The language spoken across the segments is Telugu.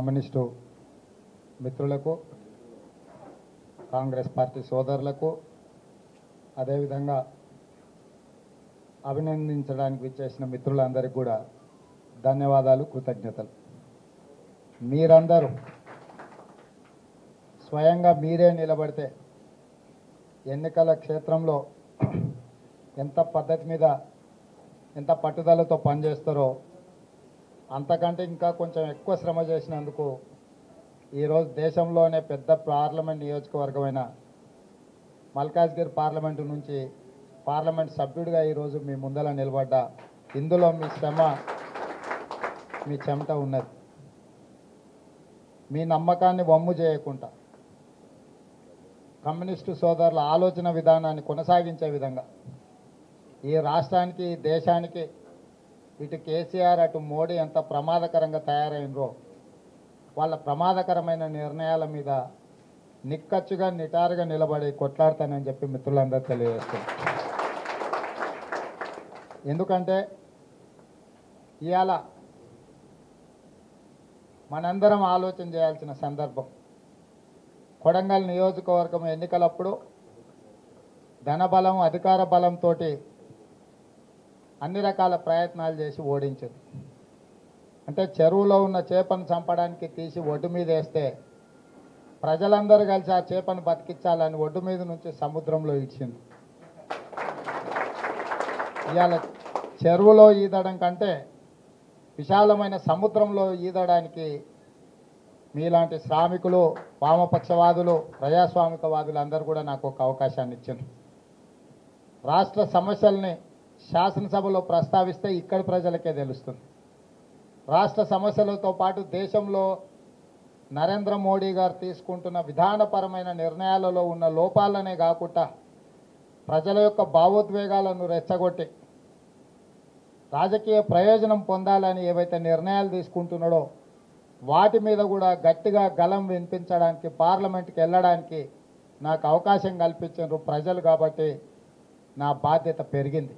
కమ్యూనిస్టు మిత్రులకు కాంగ్రెస్ పార్టీ సోదరులకు అదేవిధంగా అభినందించడానికి విచ్చేసిన మిత్రులందరికీ కూడా ధన్యవాదాలు కృతజ్ఞతలు మీరందరూ స్వయంగా మీరే నిలబడితే ఎన్నికల క్షేత్రంలో ఎంత పద్ధతి మీద ఎంత పట్టుదలతో పనిచేస్తారో అంతకంటే ఇంకా కొంచెం ఎక్కువ శ్రమ చేసినందుకు ఈరోజు దేశంలోనే పెద్ద పార్లమెంట్ నియోజకవర్గమైన మల్కాజ్గిరి పార్లమెంటు నుంచి పార్లమెంట్ సభ్యుడిగా ఈరోజు మీ ముందర నిలబడ్డా ఇందులో మీ శ్రమ మీ చెమట ఉన్నది మీ నమ్మకాన్ని వమ్ము చేయకుండా కమ్యూనిస్టు సోదరుల ఆలోచన విధానాన్ని కొనసాగించే విధంగా ఈ రాష్ట్రానికి ఈ దేశానికి ఇటు కేసీఆర్ అటు మోడీ ఎంత ప్రమాదకరంగా తయారైనరో వాళ్ళ ప్రమాదకరమైన నిర్ణయాల మీద నిక్కచ్చుగా నిటారుగా నిలబడి కొట్లాడతానని చెప్పి మిత్రులందరూ తెలియజేస్తున్నారు ఎందుకంటే ఇవాళ మనందరం ఆలోచన చేయాల్సిన సందర్భం కొడంగల్ నియోజకవర్గం ఎన్నికలప్పుడు ధనబలం అధికార బలంతో అన్ని రకాల ప్రయత్నాలు చేసి ఓడించింది అంటే చెరువులో ఉన్న చేపను చంపడానికి తీసి ఒడ్డు మీద వేస్తే ప్రజలందరూ కలిసి ఆ చేపను బతికించాలని ఒడ్డు మీద నుంచి సముద్రంలో ఇచ్చింది ఇవాళ చెరువులో ఈదడం కంటే విశాలమైన సముద్రంలో ఈదడానికి మీలాంటి శ్రామికులు వామపక్షవాదులు ప్రజాస్వామికవాదులు అందరూ కూడా నాకు ఒక అవకాశాన్ని ఇచ్చింది రాష్ట్ర సమస్యల్ని శాసనసభలో ప్రస్తావిస్తే ఇక్కడి ప్రజలకే తెలుస్తుంది రాష్ట్ర సమస్యలతో పాటు దేశంలో నరేంద్ర మోడీ గారు తీసుకుంటున్న విధానపరమైన నిర్ణయాలలో ఉన్న లోపాలనే కాకుండా ప్రజల యొక్క భావోద్వేగాలను రెచ్చగొట్టి రాజకీయ ప్రయోజనం పొందాలని ఏవైతే నిర్ణయాలు తీసుకుంటున్నాడో వాటి మీద కూడా గట్టిగా గలం వినిపించడానికి పార్లమెంట్కి వెళ్ళడానికి నాకు అవకాశం కల్పించారు ప్రజలు కాబట్టి నా బాధ్యత పెరిగింది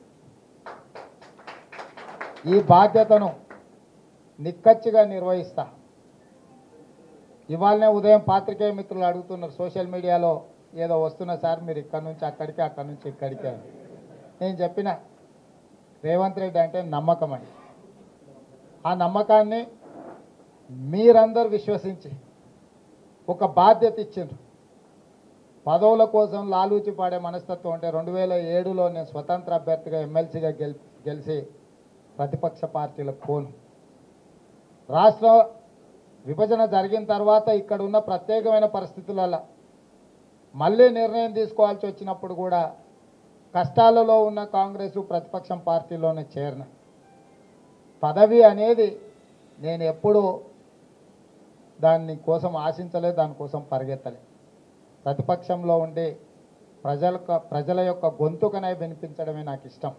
ఈ బాధ్యతను నిక్కచ్చిగా నిర్వహిస్తా ఇవాళనే ఉదయం పాత్రికేయ మిత్రులు అడుగుతున్నారు సోషల్ మీడియాలో ఏదో వస్తున్న సార్ మీరు ఇక్కడి నుంచి అక్కడికి అక్కడి నుంచి ఇక్కడికి అని నేను చెప్పిన రేవంత్ రెడ్డి అంటే నమ్మకం అని ఆ నమ్మకాన్ని మీరందరూ విశ్వసించి ఒక బాధ్యత ఇచ్చిండ్రు పదవుల కోసం లాలూచి పాడే మనస్తత్వం అంటే రెండు వేల ఏడులో నేను స్వతంత్ర అభ్యర్థిగా ఎమ్మెల్సీగా గెల్ గెలిచి ప్రతిపక్ష పార్టీలకు పోను రాష్ట్ర విభజన జరిగిన తర్వాత ఇక్కడ ఉన్న ప్రత్యేకమైన పరిస్థితులలో మళ్ళీ నిర్ణయం తీసుకోవాల్సి వచ్చినప్పుడు కూడా కష్టాలలో ఉన్న కాంగ్రెస్ ప్రతిపక్షం పార్టీలోనే చేరిన పదవి అనేది నేను ఎప్పుడూ దాన్ని కోసం ఆశించలే దానికోసం పరిగెత్తలే ప్రతిపక్షంలో ఉండి ప్రజల ప్రజల యొక్క గొంతుకనే వినిపించడమే నాకు ఇష్టం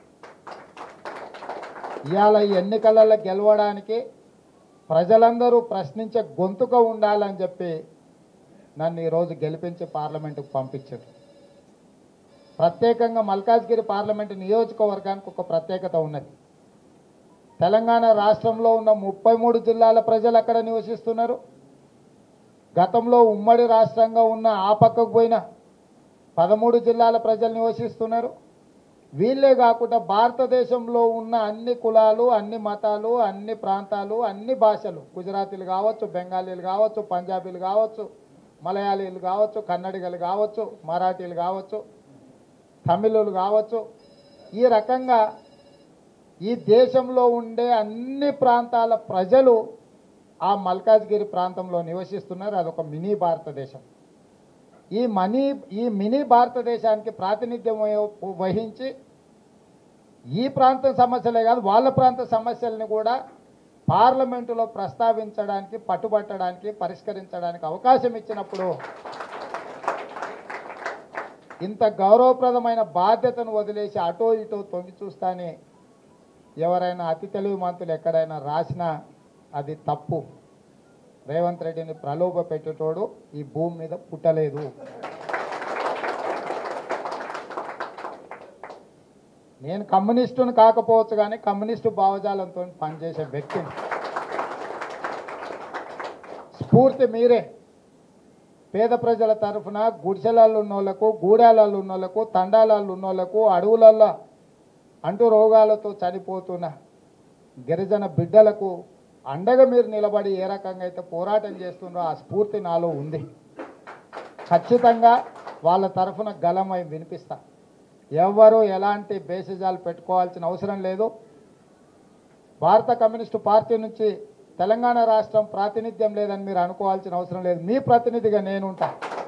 ఇవాళ ఈ ఎన్నికలలో గెలవడానికి ప్రజలందరూ ప్రశ్నించే గొంతుక ఉండాలని చెప్పి నన్ను ఈరోజు గెలిపించి పార్లమెంటుకు పంపించారు ప్రత్యేకంగా మల్కాజ్గిరి పార్లమెంటు నియోజకవర్గానికి ఒక ప్రత్యేకత ఉన్నది తెలంగాణ రాష్ట్రంలో ఉన్న ముప్పై మూడు జిల్లాల ప్రజలు అక్కడ నివసిస్తున్నారు గతంలో ఉమ్మడి రాష్ట్రంగా ఉన్న ఆ పక్కకు పోయిన పదమూడు జిల్లాల ప్రజలు నివసిస్తున్నారు వీళ్ళే కాకుండా భారతదేశంలో ఉన్న అన్ని కులాలు అన్ని మతాలు అన్ని ప్రాంతాలు అన్ని భాషలు గుజరాతీలు కావచ్చు బెంగాలీలు కావచ్చు పంజాబీలు కావచ్చు మలయాళీలు కావచ్చు కన్నడిగలు కావచ్చు మరాఠీలు కావచ్చు తమిళులు కావచ్చు ఈ రకంగా ఈ దేశంలో ఉండే అన్ని ప్రాంతాల ప్రజలు ఆ మల్కాజ్గిరి ప్రాంతంలో నివసిస్తున్నారు అదొక మినీ భారతదేశం ఈ మనీ ఈ మినీ భారతదేశానికి ప్రాతినిధ్యం వహి- వహించి ఈ ప్రాంతం సమస్యలే కాదు వాళ్ళ ప్రాంత సమస్యల్ని కూడా పార్లమెంటులో ప్రస్తావించడానికి పట్టుబట్టడానికి పరిష్కరించడానికి అవకాశం ఇచ్చినప్పుడు ఇంత గౌరవప్రదమైన బాధ్యతను వదిలేసి అటో ఇటో తొంగి చూస్తానే ఎవరైనా అతి తెలివి మంతులు ఎక్కడైనా రాసినా అది తప్పు రేవంత్ రెడ్డిని ప్రలోభ పెట్టేటోడు ఈ భూమి మీద పుట్టలేదు నేను కమ్యూనిస్టుని కాకపోవచ్చు కానీ కమ్యూనిస్టు భావజాలంతో పనిచేసే వ్యక్తిని స్ఫూర్తి మీరే పేద ప్రజల తరఫున గుడిసెలలో ఉన్నోళ్లకు గూడాలలో ఉన్నోళ్లకు తండాలలో ఉన్నోళ్లకు అడవులలో అంటు రోగాలతో చనిపోతున్న గిరిజన బిడ్డలకు అండగా మీరు నిలబడి ఏ రకంగా అయితే పోరాటం చేస్తున్నారో ఆ స్ఫూర్తి నాలో ఉంది ఖచ్చితంగా వాళ్ళ తరఫున గలమై వినిపిస్తా ఎవ్వరూ ఎలాంటి బేసిజాలు పెట్టుకోవాల్సిన అవసరం లేదు భారత కమ్యూనిస్టు పార్టీ నుంచి తెలంగాణ రాష్ట్రం ప్రాతినిధ్యం లేదని మీరు అనుకోవాల్సిన అవసరం లేదు మీ ప్రతినిధిగా నేను ఉంటా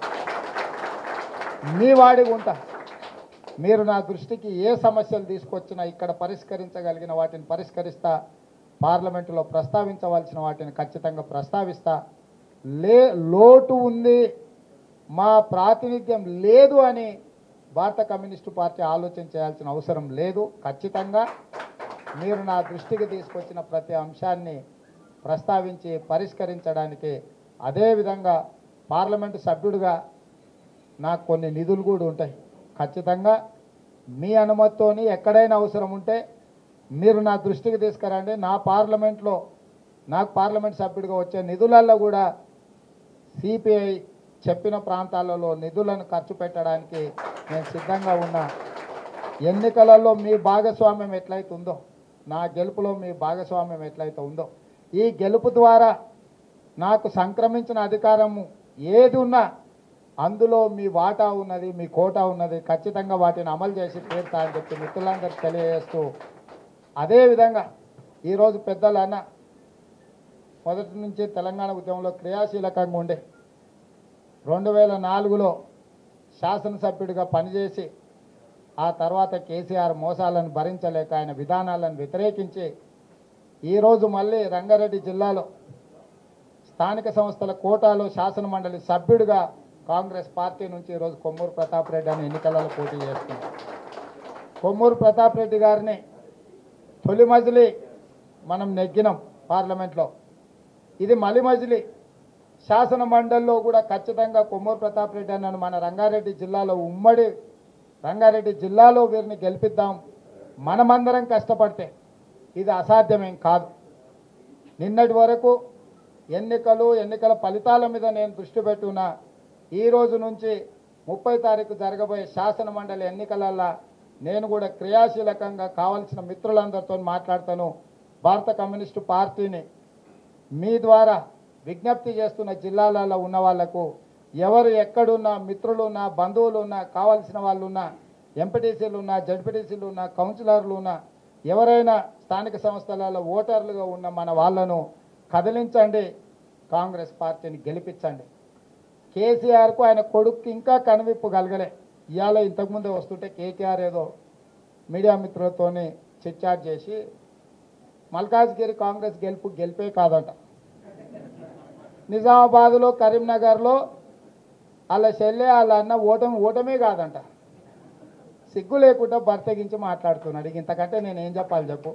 మీ వాడిగా ఉంటా మీరు నా దృష్టికి ఏ సమస్యలు తీసుకొచ్చినా ఇక్కడ పరిష్కరించగలిగిన వాటిని పరిష్కరిస్తా పార్లమెంటులో ప్రస్తావించవలసిన వాటిని ఖచ్చితంగా ప్రస్తావిస్తా లే లోటు ఉంది మా ప్రాతినిధ్యం లేదు అని భారత కమ్యూనిస్టు పార్టీ ఆలోచన చేయాల్సిన అవసరం లేదు ఖచ్చితంగా మీరు నా దృష్టికి తీసుకొచ్చిన ప్రతి అంశాన్ని ప్రస్తావించి పరిష్కరించడానికి అదేవిధంగా పార్లమెంటు సభ్యుడిగా నాకు కొన్ని నిధులు కూడా ఉంటాయి ఖచ్చితంగా మీ అనుమతితోని ఎక్కడైనా అవసరం ఉంటే మీరు నా దృష్టికి తీసుకురండి నా పార్లమెంట్లో నాకు పార్లమెంట్ సభ్యుడిగా వచ్చే నిధులలో కూడా సిపిఐ చెప్పిన ప్రాంతాలలో నిధులను ఖర్చు పెట్టడానికి నేను సిద్ధంగా ఉన్నా ఎన్నికలలో మీ భాగస్వామ్యం ఎట్లయితే ఉందో నా గెలుపులో మీ భాగస్వామ్యం ఎట్లయితే ఉందో ఈ గెలుపు ద్వారా నాకు సంక్రమించిన అధికారము ఏది ఉన్నా అందులో మీ వాటా ఉన్నది మీ కోటా ఉన్నది ఖచ్చితంగా వాటిని అమలు చేసి తీరుతా అని చెప్పి మిత్రులందరికీ తెలియజేస్తూ అదేవిధంగా ఈరోజు పెద్దలు అన్న మొదటి నుంచి తెలంగాణ ఉద్యమంలో క్రియాశీలకంగా ఉండే రెండు వేల నాలుగులో శాసనసభ్యుడిగా పనిచేసి ఆ తర్వాత కేసీఆర్ మోసాలను భరించలేక ఆయన విధానాలను వ్యతిరేకించి ఈరోజు మళ్ళీ రంగారెడ్డి జిల్లాలో స్థానిక సంస్థల కోటాలో శాసన మండలి సభ్యుడిగా కాంగ్రెస్ పార్టీ నుంచి ఈరోజు కొమ్మూరు ప్రతాప్ రెడ్డి అని ఎన్నికలలో పోటీ చేస్తున్నారు కొమ్మూరు ప్రతాప్ రెడ్డి గారిని తొలి మజిలీ మనం నెగ్గినాం పార్లమెంట్లో ఇది మలి మజిలీ శాసన మండలిలో కూడా ఖచ్చితంగా కొమ్మూరు ప్రతాప్ రెడ్డి అన్నను మన రంగారెడ్డి జిల్లాలో ఉమ్మడి రంగారెడ్డి జిల్లాలో వీరిని గెలిపిద్దాం మనమందరం కష్టపడితే ఇది అసాధ్యమేం కాదు నిన్నటి వరకు ఎన్నికలు ఎన్నికల ఫలితాల మీద నేను దృష్టి పెట్టున్నా ఈ రోజు నుంచి ముప్పై తారీఖు జరగబోయే శాసన మండలి ఎన్నికలల్లో నేను కూడా క్రియాశీలకంగా కావలసిన మిత్రులందరితో మాట్లాడతాను భారత కమ్యూనిస్టు పార్టీని మీ ద్వారా విజ్ఞప్తి చేస్తున్న జిల్లాలలో ఉన్న వాళ్లకు ఎవరు ఎక్కడున్నా మిత్రులున్నా బంధువులున్నా కావాల్సిన వాళ్ళు ఉన్నా ఎంపీటీసీలు ఉన్నా జడ్పీటీసీలు ఉన్నా కౌన్సిలర్లు ఉన్నా ఎవరైనా స్థానిక సంస్థలలో ఓటర్లుగా ఉన్న మన వాళ్ళను కదిలించండి కాంగ్రెస్ పార్టీని గెలిపించండి కేసీఆర్కు ఆయన కొడుకు ఇంకా కనువిప్పు కలగలే ఇవాళ ఇంతకుముందే వస్తుంటే కేటీఆర్ ఏదో మీడియా మిత్రులతోని చిట్చాట్ చేసి మల్కాజ్గిరి కాంగ్రెస్ గెలుపు గెలిపే కాదంట నిజామాబాద్లో కరీంనగర్లో వాళ్ళ చెల్లె వాళ్ళ అన్న ఓటమి ఓటమే కాదంట సిగ్గు లేకుండా బర్తగించి మాట్లాడుతున్నాడు ఇక ఇంతకంటే నేను ఏం చెప్పాలి చెప్పు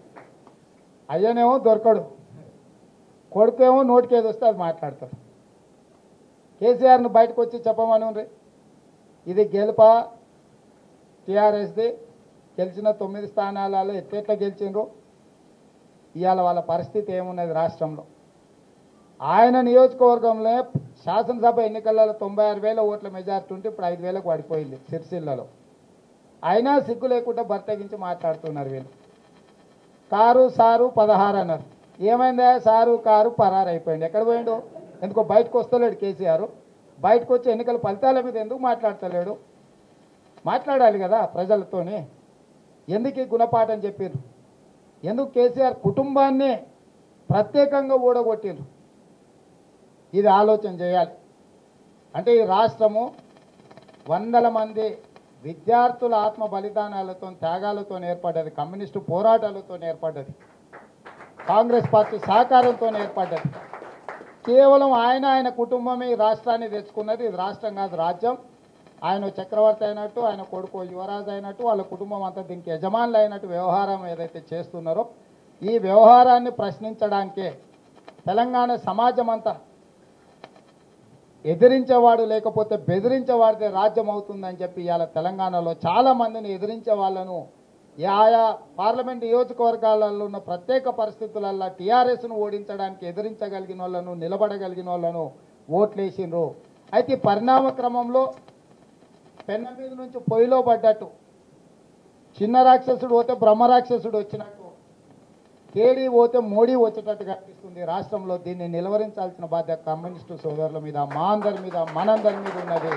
అయ్యనేమో దొరకడు కొడుకేమో నోటికి ఏది వస్తే అది మాట్లాడతాడు కేసీఆర్ను బయటకు వచ్చి చెప్పమని ఇది గెలుపా టీఆర్ఎస్ది గెలిచిన తొమ్మిది స్థానాలలో ఎట్టెట్లా గెలిచిండ్రు ఇవాళ వాళ్ళ పరిస్థితి ఏమున్నది రాష్ట్రంలో ఆయన నియోజకవర్గంలో శాసనసభ ఎన్నికలలో తొంభై ఆరు వేల ఓట్ల మెజార్టీ ఉంటే ఇప్పుడు ఐదు వేలకు పడిపోయింది సిరిసిల్లలో అయినా సిగ్గు లేకుండా బర్తగించి మాట్లాడుతున్నారు వీళ్ళు కారు సారు పదహారు అన్నారు ఏమైందా సారు కారు పరారు అయిపోయింది ఎక్కడ పోయిండు ఎందుకో బయటకు వస్తలేడు కేసీఆర్ బయటకు వచ్చి ఎన్నికల ఫలితాల మీద ఎందుకు మాట్లాడతలేడు మాట్లాడాలి కదా ప్రజలతోని ఎందుకు ఈ గుణపాఠం చెప్పారు ఎందుకు కేసీఆర్ కుటుంబాన్ని ప్రత్యేకంగా ఊడగొట్టిండ్రు ఇది ఆలోచన చేయాలి అంటే ఈ రాష్ట్రము వందల మంది విద్యార్థుల ఆత్మ బలిదానాలతో త్యాగాలతో ఏర్పడ్డది కమ్యూనిస్టు పోరాటాలతో ఏర్పడ్డది కాంగ్రెస్ పార్టీ సహకారంతో ఏర్పడ్డది కేవలం ఆయన ఆయన కుటుంబమే ఈ రాష్ట్రాన్ని తెచ్చుకున్నది ఇది రాష్ట్రం కాదు రాజ్యం ఆయన చక్రవర్తి అయినట్టు ఆయన కొడుకు యువరాజు అయినట్టు వాళ్ళ కుటుంబం అంతా దీనికి యజమానులు అయినట్టు వ్యవహారం ఏదైతే చేస్తున్నారో ఈ వ్యవహారాన్ని ప్రశ్నించడానికే తెలంగాణ సమాజం అంతా ఎదిరించేవాడు లేకపోతే బెదిరించేవాడితే రాజ్యం అవుతుందని చెప్పి ఇవాళ తెలంగాణలో చాలా మందిని ఎదిరించే వాళ్ళను ఆయా పార్లమెంట్ నియోజకవర్గాలలో ఉన్న ప్రత్యేక పరిస్థితులలో టీఆర్ఎస్ను ఓడించడానికి ఎదిరించగలిగిన వాళ్ళను నిలబడగలిగిన వాళ్ళను ఓట్లేసిండ్రు అయితే ఈ పరిణామ క్రమంలో పెన్న మీద నుంచి పొయ్యిలో పడ్డట్టు చిన్న రాక్షసుడు పోతే బ్రహ్మ రాక్షసుడు వచ్చినట్టు కేడీ పోతే మోడీ వచ్చేటట్టు కనిపిస్తుంది రాష్ట్రంలో దీన్ని నిలవరించాల్సిన బాధ్యత కమ్యూనిస్టు సోదరుల మీద మా అందరి మీద మనందరి మీద ఉన్నది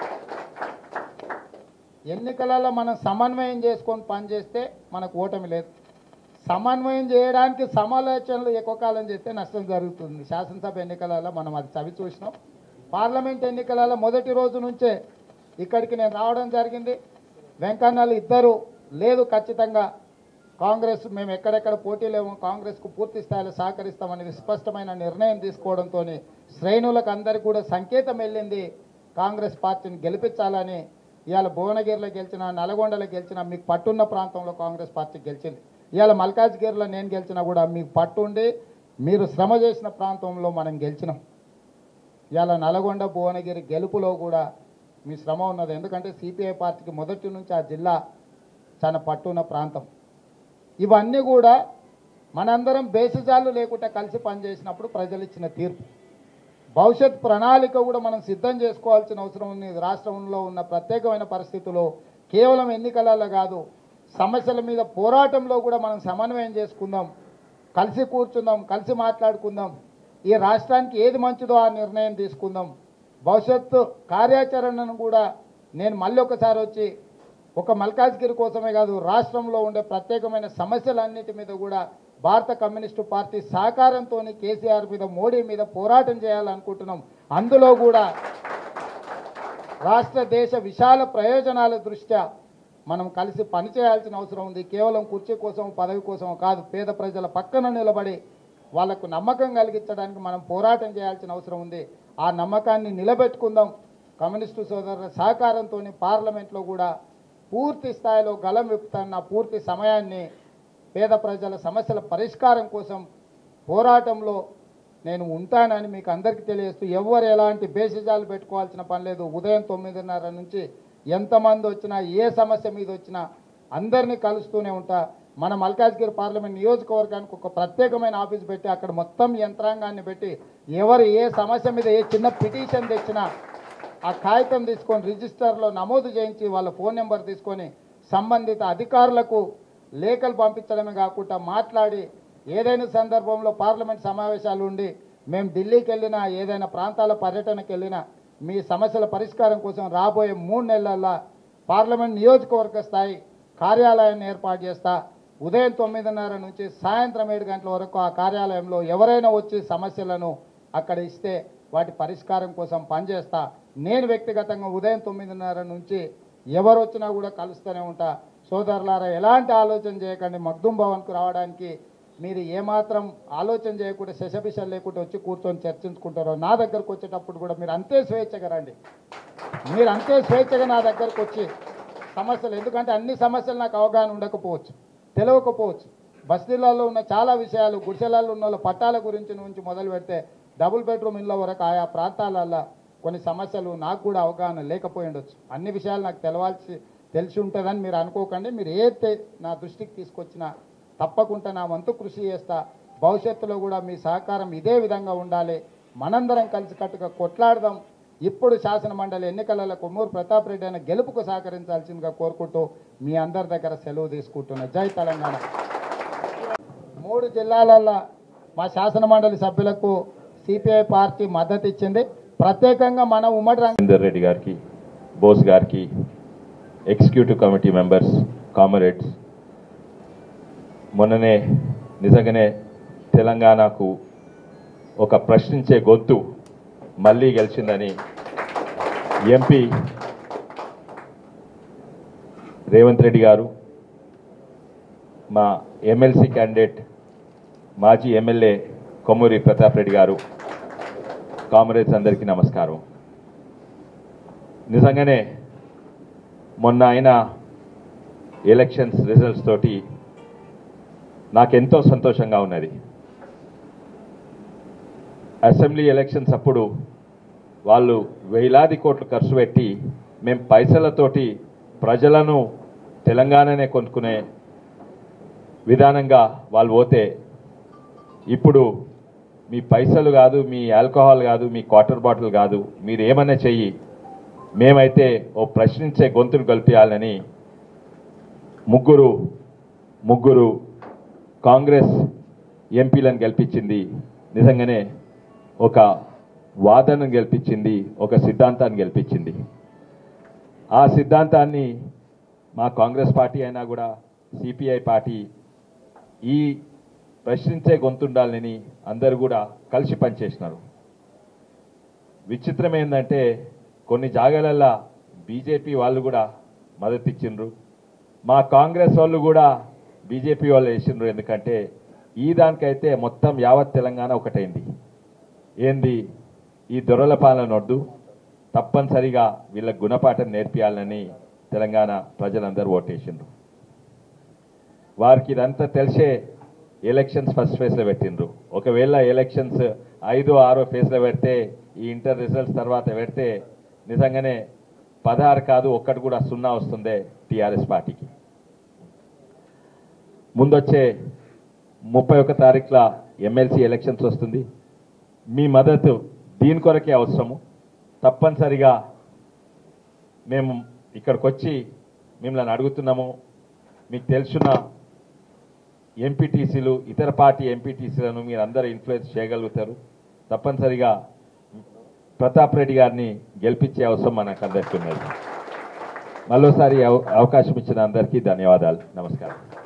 ఎన్నికలలో మనం సమన్వయం చేసుకొని పనిచేస్తే మనకు ఓటమి లేదు సమన్వయం చేయడానికి సమాలోచనలు ఎక్కువ కాలం చేస్తే నష్టం జరుగుతుంది శాసనసభ ఎన్నికలలో మనం అది చవి చూసినాం పార్లమెంట్ ఎన్నికలలో మొదటి రోజు నుంచే ఇక్కడికి నేను రావడం జరిగింది వెంకన్నలు ఇద్దరు లేదు ఖచ్చితంగా కాంగ్రెస్ మేము ఎక్కడెక్కడ పోటీ లేము కాంగ్రెస్కు పూర్తి స్థాయిలో సహకరిస్తామని స్పష్టమైన నిర్ణయం తీసుకోవడంతో శ్రేణులకు అందరికీ కూడా సంకేతం వెళ్ళింది కాంగ్రెస్ పార్టీని గెలిపించాలని ఇవాళ భువనగిరిలో గెలిచిన నల్గొండలో గెలిచిన మీకు పట్టున్న ప్రాంతంలో కాంగ్రెస్ పార్టీ గెలిచింది ఇవాళ మల్కాజ్గిరిలో నేను గెలిచినా కూడా మీకు పట్టుండి మీరు శ్రమ చేసిన ప్రాంతంలో మనం గెలిచినాం ఇవాళ నల్గొండ భువనగిరి గెలుపులో కూడా మీ శ్రమ ఉన్నది ఎందుకంటే సిపిఐ పార్టీకి మొదటి నుంచి ఆ జిల్లా చాలా పట్టున్న ప్రాంతం ఇవన్నీ కూడా మనందరం బేసిజాలు లేకుండా కలిసి పనిచేసినప్పుడు ప్రజలు ఇచ్చిన తీర్పు భవిష్యత్ ప్రణాళిక కూడా మనం సిద్ధం చేసుకోవాల్సిన అవసరం ఉంది రాష్ట్రంలో ఉన్న ప్రత్యేకమైన పరిస్థితుల్లో కేవలం ఎన్నికలలో కాదు సమస్యల మీద పోరాటంలో కూడా మనం సమన్వయం చేసుకుందాం కలిసి కూర్చుందాం కలిసి మాట్లాడుకుందాం ఈ రాష్ట్రానికి ఏది మంచిదో ఆ నిర్ణయం తీసుకుందాం భవిష్యత్తు కార్యాచరణను కూడా నేను మళ్ళీ ఒకసారి వచ్చి ఒక మల్కాజ్గిరి కోసమే కాదు రాష్ట్రంలో ఉండే ప్రత్యేకమైన సమస్యలన్నిటి మీద కూడా భారత కమ్యూనిస్టు పార్టీ సహకారంతో కేసీఆర్ మీద మోడీ మీద పోరాటం చేయాలనుకుంటున్నాం అందులో కూడా రాష్ట్ర దేశ విశాల ప్రయోజనాల దృష్ట్యా మనం కలిసి పనిచేయాల్సిన అవసరం ఉంది కేవలం కుర్చీ కోసం పదవి కోసం కాదు పేద ప్రజల పక్కన నిలబడి వాళ్లకు నమ్మకం కలిగించడానికి మనం పోరాటం చేయాల్సిన అవసరం ఉంది ఆ నమ్మకాన్ని నిలబెట్టుకుందాం కమ్యూనిస్టు సోదరుల సహకారంతో పార్లమెంట్లో కూడా పూర్తి స్థాయిలో గలం విప్పుతున్న పూర్తి సమయాన్ని పేద ప్రజల సమస్యల పరిష్కారం కోసం పోరాటంలో నేను ఉంటానని మీకు అందరికీ తెలియజేస్తూ ఎవరు ఎలాంటి బేసిజాలు పెట్టుకోవాల్సిన పని లేదు ఉదయం తొమ్మిదిన్నర నుంచి ఎంతమంది వచ్చినా ఏ సమస్య మీద వచ్చినా అందరినీ కలుస్తూనే ఉంటా మన మల్కాజ్గిరి పార్లమెంట్ నియోజకవర్గానికి ఒక ప్రత్యేకమైన ఆఫీస్ పెట్టి అక్కడ మొత్తం యంత్రాంగాన్ని పెట్టి ఎవరు ఏ సమస్య మీద ఏ చిన్న పిటిషన్ తెచ్చినా ఆ కాగితం తీసుకొని రిజిస్టర్లో నమోదు చేయించి వాళ్ళ ఫోన్ నెంబర్ తీసుకొని సంబంధిత అధికారులకు లేఖలు పంపించడమే కాకుండా మాట్లాడి ఏదైనా సందర్భంలో పార్లమెంట్ సమావేశాలు ఉండి మేము ఢిల్లీకి వెళ్ళినా ఏదైనా ప్రాంతాల పర్యటనకి వెళ్ళినా మీ సమస్యల పరిష్కారం కోసం రాబోయే మూడు నెలల్లో పార్లమెంట్ నియోజకవర్గ స్థాయి కార్యాలయాన్ని ఏర్పాటు చేస్తా ఉదయం తొమ్మిదిన్నర నుంచి సాయంత్రం ఏడు గంటల వరకు ఆ కార్యాలయంలో ఎవరైనా వచ్చి సమస్యలను అక్కడ ఇస్తే వాటి పరిష్కారం కోసం పనిచేస్తా నేను వ్యక్తిగతంగా ఉదయం తొమ్మిదిన్నర నుంచి ఎవరు వచ్చినా కూడా కలుస్తూనే ఉంటా సోదరులారా ఎలాంటి ఆలోచన చేయకండి మగ్దుం భవన్కు రావడానికి మీరు ఏమాత్రం ఆలోచన చేయకుండా శశపిషలు లేకుండా వచ్చి కూర్చొని చర్చించుకుంటారో నా దగ్గరకు వచ్చేటప్పుడు కూడా మీరు అంతే స్వేచ్ఛగా రండి మీరు అంతే స్వేచ్ఛగా నా దగ్గరకు వచ్చి సమస్యలు ఎందుకంటే అన్ని సమస్యలు నాకు అవగాహన ఉండకపోవచ్చు తెలియకపోవచ్చు బస్తీలలో ఉన్న చాలా విషయాలు గుడిసెలలో ఉన్న వాళ్ళ పట్టాల గురించి నుంచి మొదలు పెడితే డబుల్ బెడ్రూమ్ ఇళ్ళ వరకు ఆయా ప్రాంతాలలో కొన్ని సమస్యలు నాకు కూడా అవగాహన లేకపోయి ఉండొచ్చు అన్ని విషయాలు నాకు తెలవాల్సి తెలిసి ఉంటుందని మీరు అనుకోకండి మీరు ఏ తె- నా దృష్టికి తీసుకొచ్చినా తప్పకుండా నా వంతు కృషి చేస్తా భవిష్యత్తులో కూడా మీ సహకారం ఇదే విధంగా ఉండాలి మనందరం కలిసికట్టుగా కొట్లాడదాం ఇప్పుడు శాసన మండలి ఎన్నికలలో కొమ్మూరు ప్రతాప్ రెడ్డి అయిన గెలుపుకు సహకరించాల్సిందిగా కోరుకుంటూ మీ అందరి దగ్గర సెలవు తీసుకుంటున్నా జై తెలంగాణ మూడు జిల్లాలల్లో మా శాసన మండలి సభ్యులకు సిపిఐ పార్టీ మద్దతు ఇచ్చింది ప్రత్యేకంగా మన ఉమ్మడి రంగ రాజేందర్ రెడ్డి గారికి బోస్ గారికి ఎగ్జిక్యూటివ్ కమిటీ మెంబర్స్ కామరేడ్స్ మొన్ననే నిజంగానే తెలంగాణకు ఒక ప్రశ్నించే గొంతు మళ్ళీ గెలిచిందని ఎంపీ రేవంత్ రెడ్డి గారు మా ఎమ్మెల్సీ క్యాండిడేట్ మాజీ ఎమ్మెల్యే కొమ్మూరి ప్రతాప్ రెడ్డి గారు కామరేడ్స్ అందరికీ నమస్కారం నిజంగానే మొన్న అయిన ఎలక్షన్స్ రిజల్ట్స్ తోటి నాకెంతో సంతోషంగా ఉన్నది అసెంబ్లీ ఎలక్షన్స్ అప్పుడు వాళ్ళు వేలాది కోట్లు ఖర్చు పెట్టి మేము పైసలతోటి ప్రజలను తెలంగాణనే కొనుక్కునే విధానంగా వాళ్ళు పోతే ఇప్పుడు మీ పైసలు కాదు మీ ఆల్కహాల్ కాదు మీ క్వార్టర్ బాటిల్ కాదు మీరు ఏమన్నా చెయ్యి మేమైతే ఓ ప్రశ్నించే గొంతును కల్పించాలని ముగ్గురు ముగ్గురు కాంగ్రెస్ ఎంపీలను గెలిపించింది నిజంగానే ఒక వాదనను గెలిపించింది ఒక సిద్ధాంతాన్ని గెలిపించింది ఆ సిద్ధాంతాన్ని మా కాంగ్రెస్ పార్టీ అయినా కూడా సిపిఐ పార్టీ ఈ ప్రశ్నించే గొంతుండాలని అందరూ కూడా కలిసి పనిచేసినారు విచిత్రం ఏంటంటే కొన్ని జాగాలల్లో బీజేపీ వాళ్ళు కూడా మద్దతు ఇచ్చిండ్రు మా కాంగ్రెస్ వాళ్ళు కూడా బీజేపీ వాళ్ళు వేసిండ్రు ఎందుకంటే ఈ దానికైతే మొత్తం యావత్ తెలంగాణ ఒకటైంది ఏంది ఈ దొరల పాలన వద్దు తప్పనిసరిగా వీళ్ళ గుణపాఠం నేర్పియాలని తెలంగాణ ప్రజలందరూ ఓటేసిండ్రు వారికి ఇదంతా తెలిసే ఎలక్షన్స్ ఫస్ట్ ఫేజ్లో పెట్టిండ్రు ఒకవేళ ఎలక్షన్స్ ఐదో ఆరో ఫేజ్లో పెడితే ఈ ఇంటర్ రిజల్ట్స్ తర్వాత పెడితే నిజంగానే పదహారు కాదు ఒక్కటి కూడా సున్నా వస్తుందే టీఆర్ఎస్ పార్టీకి ముందొచ్చే ముప్పై ఒక్క తారీఖుల ఎమ్మెల్సీ ఎలక్షన్స్ వస్తుంది మీ మద్దతు దీని కొరకే అవసరము తప్పనిసరిగా మేము ఇక్కడికి వచ్చి మిమ్మల్ని అడుగుతున్నాము మీకు తెలుసున్న ఎంపీటీసీలు ఇతర పార్టీ ఎంపీటీసీలను మీరు అందరూ ఇన్ఫ్లుయెన్స్ చేయగలుగుతారు తప్పనిసరిగా ప్రతాప్ రెడ్డి గారిని గెలిపించే అవసరం మనకు అందరికీ ఉన్నది మరోసారి అవ- అవకాశం ఇచ్చిన అందరికీ ధన్యవాదాలు నమస్కారం